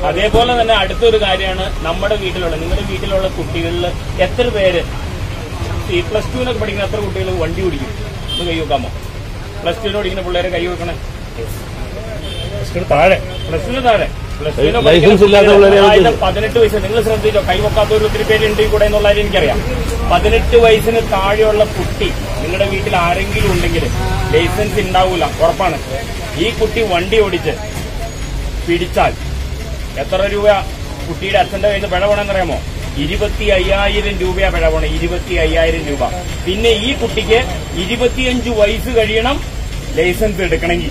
അതേപോലെ തന്നെ അടുത്തൊരു കാര്യമാണ് നമ്മുടെ വീട്ടിലുള്ള നിങ്ങളുടെ വീട്ടിലുള്ള കുട്ടികളിൽ എത്ര പേര് ഈ പ്ലസ് ടുവിനൊക്കെ പഠിക്കുന്ന എത്ര കുട്ടികൾ വണ്ടി ഓടിക്കും ഒന്ന് കൈ വെക്കാമോ പ്ലസ് ടുവിന് പഠിക്കുന്ന പിള്ളേരെ കൈ വെക്കണേ താഴെ പ്ലസ് ടുവിന് താഴെ പ്ലസ് ടുവിന് ലൈസൻസ് ഇല്ലാത്ത പിള്ളേരെ അതായത് പതിനെട്ട് വയസ്സ് നിങ്ങൾ ശ്രദ്ധിച്ചോ കൈ വെക്കാത്തവർ ഒത്തിരി പേരുണ്ട് ഈ കൂടെ എന്നുള്ള കാര്യം എനിക്കറിയാം പതിനെട്ട് വയസ്സിന് താഴെയുള്ള കുട്ടി നിങ്ങളുടെ വീട്ടിൽ ആരെങ്കിലും ഉണ്ടെങ്കിൽ ലൈസൻസ് ഉണ്ടാവൂല ഉറപ്പാണ് ഈ കുട്ടി വണ്ടി ഓടിച്ച് പിടിച്ചാൽ എത്ര രൂപ കുട്ടിയുടെ അച്ഛന്റെ കയ്യിൽ നിന്ന് പിഴ വേണമെന്നറിയാമോ ഇരുപത്തി അയ്യായിരം രൂപയാ പിഴ പോണേ ഇരുപത്തി അയ്യായിരം രൂപ പിന്നെ ഈ കുട്ടിക്ക് ഇരുപത്തിയഞ്ച് വയസ്സ് കഴിയണം ലൈസൻസ് എടുക്കണമെങ്കിൽ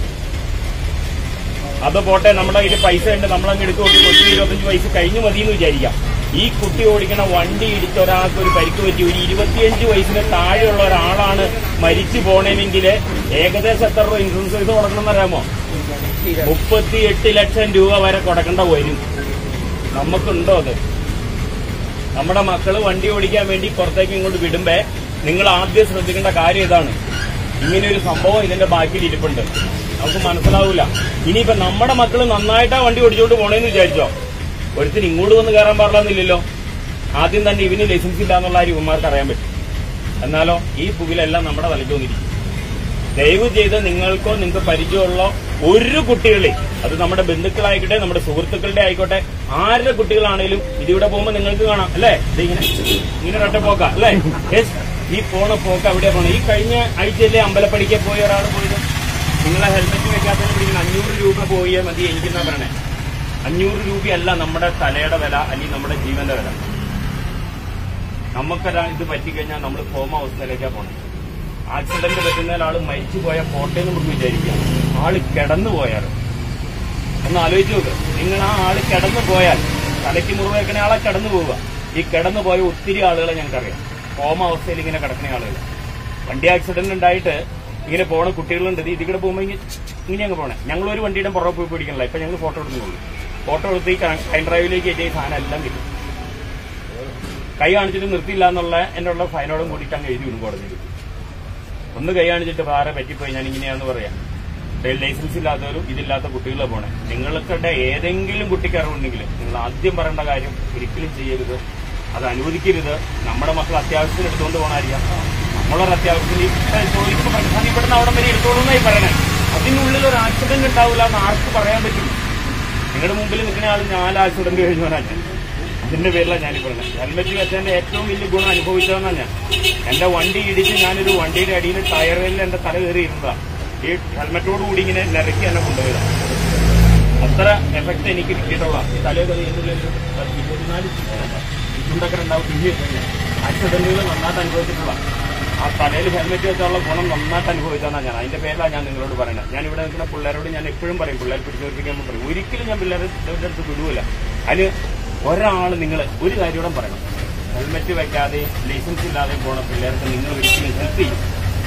അത് പോട്ടെ നമ്മുടെ കയ്യിൽ പൈസ ഉണ്ട് നമ്മളങ്ങ് എടുത്തു നോക്കി കൊച്ചു ഇരുപത്തഞ്ച് വയസ്സ് കഴിഞ്ഞു മതി എന്ന് വിചാരിക്കാം ഈ കുട്ടി ഓടിക്കണ വണ്ടി ഇടിച്ച ഒരാൾക്ക് ഒരു പരിക്ക് പറ്റി ഒരു ഇരുപത്തിയഞ്ച് വയസ്സിന് താഴെയുള്ള ഒരാളാണ് മരിച്ചു പോണേനെങ്കിൽ ഏകദേശം എത്ര രൂപ ഇൻഷുറൻസ് പൈസ കൊടുക്കണം അറിയാമോ മുപ്പത്തിയെട്ട് ലക്ഷം രൂപ വരെ കൊടുക്കേണ്ട വരും നമുക്കുണ്ടോ അത് നമ്മുടെ മക്കള് വണ്ടി ഓടിക്കാൻ വേണ്ടി പുറത്തേക്ക് ഇങ്ങോട്ട് വിടുമ്പേ നിങ്ങൾ ആദ്യം ശ്രദ്ധിക്കേണ്ട കാര്യം ഇതാണ് ഇങ്ങനെ ഒരു സംഭവം ഇതിന്റെ ബാക്കിൽ ഇരിപ്പുണ്ട് നമുക്ക് മനസ്സിലാവൂല ഇനിയിപ്പോ നമ്മുടെ മക്കള് നന്നായിട്ടാ വണ്ടി ഓടിച്ചോണ്ട് പോണേന്ന് വിചാരിച്ചോ ഒരുത്തിന് ഇങ്ങോട്ട് വന്ന് കയറാൻ പാടില്ലെന്നില്ലല്ലോ ആദ്യം തന്നെ ഇവന് ലൈസൻസ് ഇല്ല എന്നുള്ള കാര്യം ഇവന്മാർക്ക് അറിയാൻ പറ്റും എന്നാലോ ഈ പുകിലെല്ലാം നമ്മുടെ തലയ്ക്ക് വന്നിരിക്കും ദയവ് ചെയ്ത് നിങ്ങൾക്കോ നിങ്ങൾക്ക് പരിചയമുള്ള ഒരു കുട്ടികളെ അത് നമ്മുടെ ബന്ധുക്കളായിക്കോട്ടെ നമ്മുടെ സുഹൃത്തുക്കളുടെ ആയിക്കോട്ടെ ആരുടെ കുട്ടികളാണേലും ഇതിവിടെ പോകുമ്പോൾ നിങ്ങൾക്ക് കാണാം അല്ലേ ഇത് ഇങ്ങനെ ഇങ്ങനെ ഒറ്റ പോക്ക അല്ലേ യെസ് ഈ പോണ പോക്ക് അവിടെ പോണ ഈ കഴിഞ്ഞ ആഴ്ചയിലെ അമ്പലപ്പടിക്ക് പോയ ഒരാൾ പോയത് നിങ്ങളെ ഹെൽമെറ്റ് വെക്കാത്തതിന് പിടിക്കുന്ന അഞ്ഞൂറ് രൂപ പോയേ മതി എനിക്കെന്നാ പറയണേ അഞ്ഞൂറ് രൂപയല്ല നമ്മുടെ തലയുടെ വില അല്ലെങ്കിൽ നമ്മുടെ ജീവന്റെ വില നമുക്കൊരാ ഇത് പറ്റിക്കഴിഞ്ഞാൽ നമ്മൾ കോമ അവസ്ഥയിലേക്കാ പോണേ ആക്സിഡന്റ് പറ്റുന്ന ആൾ മരിച്ചു പോയ പോട്ടെ എന്ന് നമുക്ക് വിചാരിക്കാം ആള് കിടന്നു പോയാൽ ഒന്ന് ആലോചിച്ച് നോക്ക് നിങ്ങൾ ആ ആള് കിടന്നു പോയാൽ തലയ്ക്ക് മുറിവേക്കണ ആളെ കിടന്നു പോവുക ഈ കിടന്നു പോയ ഒത്തിരി ആളുകളെ ഞങ്ങൾക്കറിയാം കോമ അവസ്ഥയിൽ ഇങ്ങനെ കിടക്കുന്ന ആളുകൾ വണ്ടി ആക്സിഡന്റ് ഉണ്ടായിട്ട് ഇങ്ങനെ പോണ കുട്ടികളുണ്ട് ഇത് ഇതികൂടെ പോകുമ്പോൾ ഇങ്ങനെ ഇങ്ങനെ അങ്ങ് പോണേ ഞങ്ങൾ ഒരു വണ്ടിയുടെ പുറകെ പോയി പിടിക്കണില്ല ഇപ്പൊ ഞങ്ങൾ ഫോട്ടോ എടുക്കുന്നുള്ളൂ ഫോട്ടോ എടുത്ത് ഈ കൈ ഡ്രൈവിലേക്ക് എത്തിയ ഈ സാധനം എല്ലാം കിട്ടും കൈ കാണിച്ചിട്ട് നിർത്തിയില്ല എന്നുള്ള എന്റെ ഉള്ള ഫൈനോടും കൂടിയിട്ട് അങ്ങ് എഴുതി വിടും കോടതിയിൽ ഒന്ന് കൈ കാണിച്ചിട്ട് വേറെ പറ്റിപ്പോയി ഞാൻ ഇങ്ങനെയാന്ന് പറയാം ട്രേഡ് ലൈസൻസ് ഇല്ലാത്തവരും ഇതില്ലാത്ത കുട്ടികളെ പോണേ നിങ്ങൾക്കിടെ ഏതെങ്കിലും കുട്ടിക്ക് അറിവുണ്ടെങ്കിൽ നിങ്ങൾ ആദ്യം പറയേണ്ട കാര്യം ഒരിക്കലും ചെയ്യരുത് അത് അനുവദിക്കരുത് നമ്മുടെ മക്കൾ അത്യാവശ്യത്തിന് എടുത്തുകൊണ്ട് പോകണമായിരിക്കാം നമ്മളൊരു അത്യാവശ്യത്തിന് ഇപ്പൊ ചോദിക്കുമ്പോൾ പ്രധാനം ഇവിടുന്ന് അവിടെ വരെ എടുത്തോളൂ എന്നായി പറയണേ അതിനുള്ളിൽ ഒരു ആക്സിഡന്റ് ഉണ്ടാവില്ല എന്ന് ആർക്ക് പറയാൻ പറ്റും നിങ്ങളുടെ മുമ്പിൽ നിൽക്കുന്ന ആൾ നാല് ആക്സിഡന്റ് കഴിഞ്ഞവനാണ് അതിന്റെ പേരിലാണ് ഞാൻ പറയുന്നത് ഹെൽമെറ്റ് വെച്ചതിന്റെ ഏറ്റവും വലിയ ഗുണം അനുഭവിച്ചതെന്നാണ് ഞാൻ എന്റെ വണ്ടി ഇടിച്ച് ഞാനൊരു വണ്ടിയുടെ അടിയിൽ ടയറിൽ എന്റെ തല കയറി ഇരുന്നതാണ് ഈ ഹെൽമെറ്റോട് കൂടി ഇങ്ങനെ നിരക്കി എന്നെ കൊണ്ടുപോയതാണ് അത്ര എഫക്ട് എനിക്ക് കിട്ടിയിട്ടുള്ള ഈ തലയിൽ കയറി ഇതിനുള്ളിൽ ഒരു ഇരുപത്തിനാല് ചുണ്ടൊക്കെ ഉണ്ടാവും പിന്നെ ആക്സിഡന്റുകൾ നന്നായിട്ട് അനുഭവിച്ചിട്ടുള്ള ആ തലയിൽ ഹെൽമെറ്റ് വെച്ചുള്ള ഗുണം നന്നായിട്ട് അനുഭവിച്ചതാണ് ഞാൻ അതിന്റെ പേരിലാണ് ഞാൻ നിങ്ങളോട് പറയുന്നത് ഞാൻ ഇവിടെ നിൽക്കുന്ന പിള്ളേരോട് ഞാൻ എപ്പോഴും പറയും പിള്ളേർ പിടിച്ചോർപ്പിക്കാൻ പറയും ഒരിക്കലും ഞാൻ പിള്ളേരെ ഇവരുടെ അടുത്ത് വിടൂല അതിന് ഒരാൾ നിങ്ങൾ ഒരു കാര്യം കൂടെ പറയണം ഹെൽമെറ്റ് വെക്കാതെ ലൈസൻസ് ഇല്ലാതെ പോണ പിള്ളേർക്ക് നിങ്ങൾ ഒരിക്കലും ഹെൽപ്പ് ചെയ്യും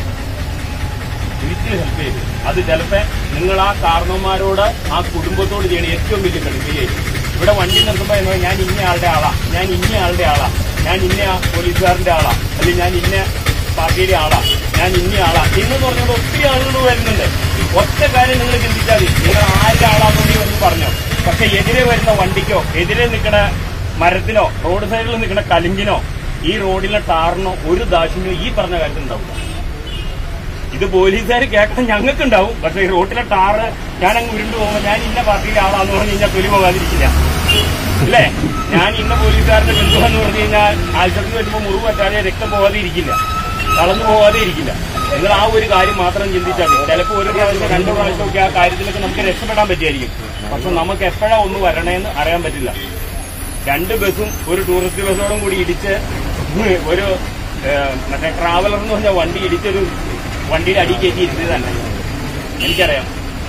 ഒരിക്കലും ഹെൽപ്പ് ചെയ്യും അത് ചിലപ്പോ നിങ്ങൾ ആ കാരണവന്മാരോട് ആ കുടുംബത്തോട് ചെയ്യണ ഏറ്റവും വലിയ കടുപ്പിയായിരിക്കും ഇവിടെ വണ്ടി നിർത്തുമ്പോ എന്ന് പറഞ്ഞാൽ ഞാൻ ഇന്ന ആളുടെ ആളാ ഞാൻ ഇന്ന ആളുടെ ആളാ ഞാൻ ഇന്ന പോലീസുകാരന്റെ ആളാ അല്ലെങ്കിൽ ഞാൻ ഇന്ന പാർട്ടിയുടെ ആളാ ഞാൻ ഇന്ന ആളാ എന്ന് പറഞ്ഞുകൊണ്ട് ഒത്തിരി ആളുകൾ വരുന്നുണ്ട് ഒറ്റ കാര്യം നിങ്ങൾ ചിന്തിച്ചാൽ മതി നിങ്ങൾ ആരുടെ ആളാണെന്ന് ഒന്ന് പറഞ്ഞോ പക്ഷെ എതിരെ വരുന്ന വണ്ടിക്കോ എതിരെ നിൽക്കുന്ന മരത്തിനോ റോഡ് സൈഡിൽ നിൽക്കുന്ന കലിങ്കിനോ ഈ റോഡിലെ ടാറിനോ ഒരു ദാക്ഷിണ്യോ ഈ പറഞ്ഞ കാര്യത്തിൽ ഉണ്ടാവില്ല ഇത് പോലീസുകാർ കേൾക്കാൻ ഞങ്ങൾക്ക് ഉണ്ടാവും പക്ഷെ ഈ റോട്ടിലെ ടാറ് ഞാൻ അങ്ങ് ഉരുണ്ടു പോകുമ്പോൾ ഞാൻ ഇന്ന പാർട്ടിയിലെ ആളാന്ന് പറഞ്ഞു കഴിഞ്ഞാൽ തൊലി പോകാതിരിക്കില്ല അല്ലേ ഞാൻ ഇന്ന പോലീസുകാരന്റെ ബന്ധുവെന്ന് പറഞ്ഞു കഴിഞ്ഞാൽ ആശുപത്രി വരുമ്പോൾ മുറിവ് പറ്റാതെ രക്തം പോകാതെ ഇരിക്കില്ല കളഞ്ഞു പോകാതെ ഇരിക്കില്ല നിങ്ങൾ ആ ഒരു കാര്യം മാത്രം ചിന്തിച്ചാൽ മതി ചിലപ്പോൾ ഒരു പ്രാവശ്യം രണ്ടു പ്രാവശ്യമൊക്കെ ആ കാര്യത്തിലൊക്കെ നമുക്ക് രക്ഷപ്പെടാൻ പറ്റിയായിരിക്കും പക്ഷെ നമുക്ക് എപ്പോഴാ ഒന്ന് വരണേന്ന് അറിയാൻ പറ്റില്ല രണ്ട് ബസ്സും ഒരു ടൂറിസ്റ്റ് ബസ്സോടും കൂടി ഇടിച്ച് ഒരു ഏഹ്, മറ്റേ ട്രാവലർ എന്ന് പറഞ്ഞ വണ്ടി ഇടിച്ചൊരു വണ്ടിയുടെ അടി കയറ്റി ഇരുന്നത് തന്നെ എനിക്കറിയാം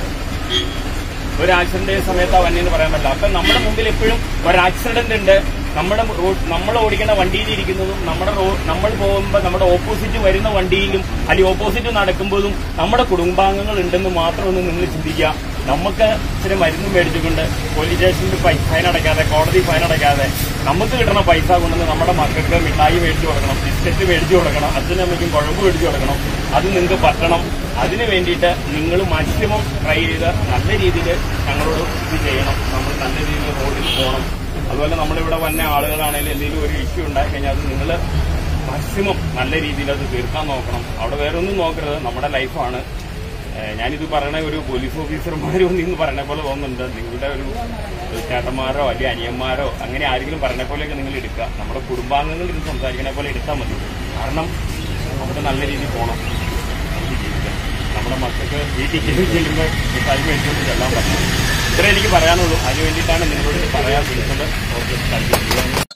ഒരു ആക്സിഡന്റ് സമയത്ത് ആ വണ്ടി എന്ന് പറയാൻ പറ്റില്ല അപ്പൊ നമ്മുടെ മുമ്പിൽ എപ്പോഴും ഒരു ആക്സിഡന്റ് ഉണ്ട് നമ്മുടെ റോഡ് നമ്മൾ ഓടിക്കുന്ന വണ്ടിയിൽ ഇരിക്കുന്നതും നമ്മുടെ റോഡ് നമ്മൾ പോകുമ്പോൾ നമ്മുടെ ഓപ്പോസിറ്റ് വരുന്ന വണ്ടിയിലും അല്ലെങ്കിൽ ഓപ്പോസിറ്റ് നടക്കുമ്പോഴും നമ്മുടെ കുടുംബാംഗങ്ങൾ ഉണ്ടെന്ന് മാത്രം ഒന്ന് നിങ്ങൾ ചിന്തിക്കുക നമുക്ക് ഇച്ചിരി മരുന്നും മേടിച്ചുകൊണ്ട് പോലീസ് സ്റ്റേഷനിൽ പൈ- ഫൈൻ അടയ്ക്കാതെ കോടതി ഫൈൻ അടയ്ക്കാതെ നമുക്ക് കിട്ടുന്ന പൈസ കൊണ്ടുവന്ന് നമ്മുടെ മക്കൾക്ക് മിഠായി മേടിച്ചു കൊടുക്കണം ബിസ്ക്കറ്റ് മേടിച്ചു കൊടുക്കണം അച്ഛനും അമ്മയ്ക്കും കുഴമ്പ് മേടിച്ചു കൊടുക്കണം അത് നിങ്ങൾക്ക് പറ്റണം അതിന് വേണ്ടിയിട്ട് നിങ്ങൾ മാക്സിമം ട്രൈ ചെയ്ത് നല്ല രീതിയിൽ ഞങ്ങളോട് ഇത് ചെയ്യണം നമ്മൾ നല്ല രീതിയിൽ റോഡിൽ പോകണം അതുപോലെ നമ്മളിവിടെ വന്ന ആളുകളാണെങ്കിലും എന്തെങ്കിലും ഒരു ഇഷ്യൂ ഉണ്ടായി കഴിഞ്ഞാൽ അത് നിങ്ങൾ മാക്സിമം നല്ല രീതിയിൽ അത് തീർക്കാൻ നോക്കണം അവിടെ വേറെ ഒന്നും നോക്കരുത് നമ്മുടെ ലൈഫാണ് ഏഹ് ഞാനിത് പറയണ ഒരു പോലീസ് ഓഫീസർമാരോ എന്ന് പറയണ പോലെ തോന്നുന്നുണ്ട് നിങ്ങളുടെ ഒരു ഒരു ചേട്ടന്മാരോ അല്ലെങ്കിൽ അനിയന്മാരോ അങ്ങനെ ആരെങ്കിലും പറഞ്ഞ പോലെയൊക്കെ നിങ്ങൾ എടുക്കുക നമ്മുടെ കുടുംബാംഗങ്ങൾ ഇത് സംസാരിക്കണ പോലെ എടുത്താൽ മതി കാരണം നമുക്ക് നല്ല രീതിയിൽ പോകണം നമുക്ക് ജീവിക്കാം നമ്മുടെ മക്കൾക്ക് വീട്ടിൽ ചെല്ലും ചെല്ലുമ്പോൾ മിഠായി മേടിച്ചുകൊണ്ട് ചെല്ലാൻ പറ്റണം ഇത്രേ എനിക്ക് പറയാനുള്ളൂ അതിന് വേണ്ടിയിട്ടാണ് നിങ്ങളോട് ഇത് പറയാൻ വിളിച്ചത് ഓക്കെ താങ്ക് യു